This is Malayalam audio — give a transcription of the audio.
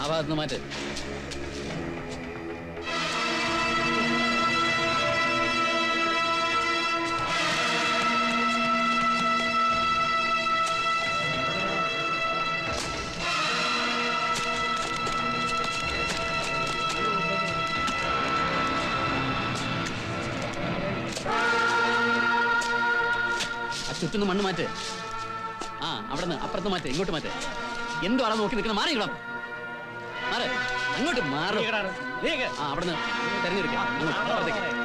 ആ ഭാഗത്ത് മാറ്റ് ആ ചുറ്റുന്ന മണ്ണ് മാറ്റ് ആ അവിടെ നിന്ന് അപ്പുറത്ത് മാറ്റ് ഇങ്ങോട്ട് മാറ്റ് എന്തോ അവിടെ നോക്കി നിൽക്കുന്ന മാറി ഇടാം മാറ് അങ്ങോട്ട് മാറും ആ അവിടെ നിന്ന് തെരഞ്ഞെടുക്കാം അങ്ങോട്ട് അപ്പുറത്തേക്ക്